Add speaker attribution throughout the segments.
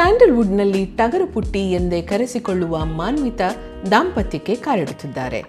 Speaker 1: ಸ್ಯಾಂಡಲ್ವುಡ್ನಲ್ಲಿ ಟಗರು ಪುಟ್ಟಿ ಎಂದೇ ಕರೆಸಿಕೊಳ್ಳುವ ಮಾನ್ವಿತಾ ದಾಂಪತ್ಯಕ್ಕೆ ಕಾಲಿಡುತ್ತಿದ್ದಾರೆ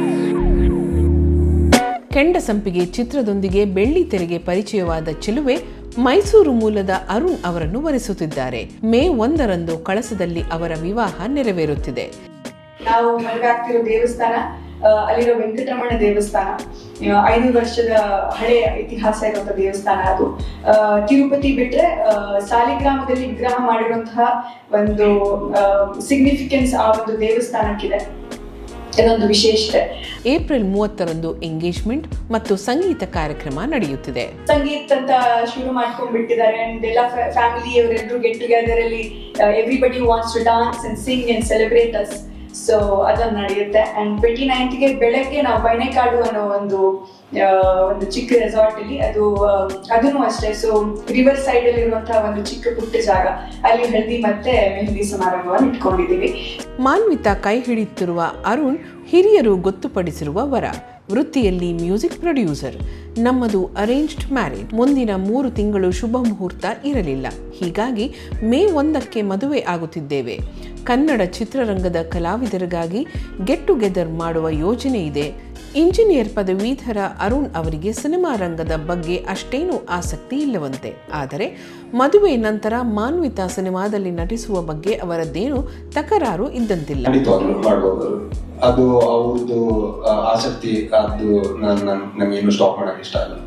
Speaker 1: ಕೆಂಡಸಂಪಿಗೆ ಚಿತ್ರದೊಂದಿಗೆ ಬೆಳ್ಳಿ ತೆರೆಗೆ ಪರಿಚಯವಾದ ಚೆಲುವೆ ಮೈಸೂರು ಮೂಲದ ಅರುಣ್ ಅವರನ್ನು ವರಿಸುತ್ತಿದ್ದಾರೆ ಮೇ ಒಂದರಂದು ಕಳಸದಲ್ಲಿ ಅವರ ವಿವಾಹ ನೆರವೇರುತ್ತಿದೆ
Speaker 2: ನಾವು ಮದುವೆ ಆಗ್ತಿರೋ ದೇವಸ್ಥಾನ ಆ, ಅಲ್ಲಿರೋ ವೆಂಕಟರಮಣ ದೇವಸ್ಥಾನ ಆ, ಐನೂರು ವರ್ಷದ ಹಳೆಯ ಇತಿಹಾಸ ಇರುವಂತಹ ದೇವಸ್ಥಾನ ಅದು ಆ, ತಿರುಪತಿ ಬಿಟ್ರೆ ಆ, ಸಾಲಿಗ್ರಾಮದಲ್ಲಿ ವಿಗ್ರಹ ಮಾಡಿರುವಂತಹ ಒಂದು ಸಿಗ್ನಿಫಿಕೆನ್ಸ್ ಆ ಒಂದು ದೇವಸ್ಥಾನಕ್ಕಿದೆ ಇದೊಂದು ವಿಶೇಷತೆ
Speaker 1: ಏಪ್ರಿಲ್ ಮೂವತ್ತರಂದು ಎಂಗೇಜ್ಮೆಂಟ್ ಮತ್ತು ಸಂಗೀತ ಕಾರ್ಯಕ್ರಮ ನಡೆಯುತ್ತಿದೆ
Speaker 2: ಸಂಗೀತ ಅಂತ ಶುರು ಮಾಡ್ಕೊಂಡ್ ಬಿಟ್ಟಿದ್ದಾರೆ ಅಂಡ್ ಎಲ್ಲ ಫ್ಯಾಮಿಲಿ ಅವರೆಲ್ಲರೂ ಗೆಟ್ ಟುಗೆದರ್ ಅಲ್ಲಿ everybody wants to dance and sing and celebrate us so ಅದೊಂದು ನಡೆಯುತ್ತೆ ಅಂಡ್ ಟ್ವೆಂಟಿ ನೈನ್ತ್ಗೆ ಬೆಳಗ್ಗೆ ನಾವು ಬೈನೆಕಾಡು ಅನ್ನೋ ಒಂದು ಆ, ಒಂದು ಚಿಕ್ಕ ರೆಸಾರ್ಟ್ ಅಲ್ಲಿ ಅದು ಆ, ಅದನ್ನು ಅಷ್ಟೇ ಸೊ ರಿವರ್ ಸೈಡ್ ಅಲ್ಲಿ ಇರುವಂತಹ ಒಂದು ಚಿಕ್ಕ ಪುಟ್ಟ ಜಾಗ ಅಲ್ಲಿ ಹಳದಿ ಮತ್ತೆ ಮೆಹಂದಿ ಸಮಾರಂಭವನ್ನು ಇಟ್ಕೊಂಡಿದ್ದೀವಿ
Speaker 1: ಮಾನ್ವಿತಾ ಕೈ ಹಿಡಿಯುತ್ತಿರುವ ಅರುಣ್ ಹಿರಿಯರು ಗೊತ್ತುಪಡಿಸಿರುವ ವರ ವೃತ್ತಿಯಲ್ಲಿ ಮ್ಯೂಸಿಕ್ ಪ್ರೊಡ್ಯೂಸರ್ ನಮ್ಮದು ಅರೇಂಜ್ಡ್ ಮ್ಯಾರೇಜ್ ಮುಂದಿನ ಮೂರು ತಿಂಗಳು ಶುಭ ಮುಹೂರ್ತ ಇರಲಿಲ್ಲ ಹೀಗಾಗಿ ಮೇ ಒಂದಕ್ಕೆ ಮದುವೆ ಆಗುತ್ತಿದ್ದೇವೆ ಕನ್ನಡ ಚಿತ್ರರಂಗದ ಕಲಾವಿದರಿಗಾಗಿ ಗೆಟ್ ಟುಗೆದರ್ ಮಾಡುವ ಯೋಜನೆ ಇದೆ ಇಂಜಿನಿಯರ್ ಪದವೀಧರ ಅರುಣ್ ಅವರಿಗೆ ಸಿನಿಮಾ ರಂಗದ ಬಗ್ಗೆ ಅಷ್ಟೇನೂ ಆಸಕ್ತಿ ಇಲ್ಲವಂತೆ ಆದರೆ ಮದುವೆ ನಂತರ ಮಾನ್ವಿತಾ ಸಿನಿಮಾದಲ್ಲಿ ನಟಿಸುವ ಬಗ್ಗೆ ಅವರದ್ದೇನು ತಕರಾರು ಇದ್ದಂತಿಲ್ಲ
Speaker 3: ಖಂಡಿತವಾಗ್ಲೂ ಮಾಡ್ಬೋದು ಅದು ಅವ್ರದ್ದು ಆ, ಆಸಕ್ತಿ ಅದು ನನ್ ನನ್ ನಮ್ಗೇನು ಸ್ಟಾಪ್ ಮಾಡಕ್ ಇಷ್ಟ ಇಲ್ಲ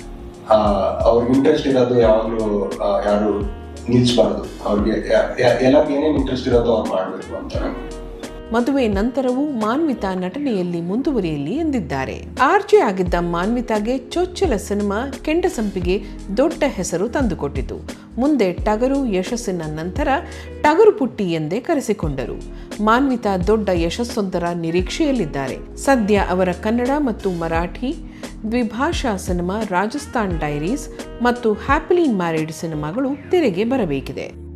Speaker 3: ಆ, ಅವ್ರಿಗೆ ಇಂಟ್ರೆಸ್ಟ್ ಇರೋದು ಯಾವಾಗಲೂ ಯಾರು ನಿಲ್ಸ್ಬಾರ್ದು ಅವ್ರಿಗೆ ಎಲ್ಲರಿಗೂ ಏನೇನು ಇಂಟ್ರೆಸ್ಟ್ ಇರೋದು ಅವ್ರು ಮಾಡ್ಬೇಕು ಅಂತ ನಂಗೆ
Speaker 1: ಮದುವೆ ನಂತರವೂ ಮಾನ್ವಿತಾ ನಟನೆಯಲ್ಲಿ ಮುಂದುವರಿಯಲಿ ಎಂದಿದ್ದಾರೆ ಆರ್ಜೆ ಆಗಿದ್ದ ಮಾನ್ವಿತಾಗೆ ಚೊಚ್ಚಲ ಸಿನಿಮಾ ಕೆಂಡಸಂಪಿಗೆ ದೊಡ್ಡ ಹೆಸರು ತಂದುಕೊಟ್ಟಿತು ಮುಂದೆ ಟಗರು ಯಶಸ್ಸಿನ ನಂತರ ಟಗರು ಪುಟ್ಟಿ ಎಂದೇ ಕರೆಸಿಕೊಂಡರು ಮಾನ್ವಿತಾ ದೊಡ್ಡ ಯಶಸ್ಸೊಂದರ ನಿರೀಕ್ಷೆಯಲ್ಲಿದ್ದಾರೆ ಸದ್ಯ ಅವರ ಕನ್ನಡ ಮತ್ತು ಮರಾಠಿ ದ್ವಿಭಾಷಾ ಸಿನಿಮಾ ರಾಜಸ್ಥಾನ್ ಡೈರೀಸ್ ಮತ್ತು ಹ್ಯಾಪಿಲಿ ಮ್ಯಾರಿಡ್ ಸಿನಿಮಾಗಳು ತೆರೆಗೆ ಬರಬೇಕಿದೆ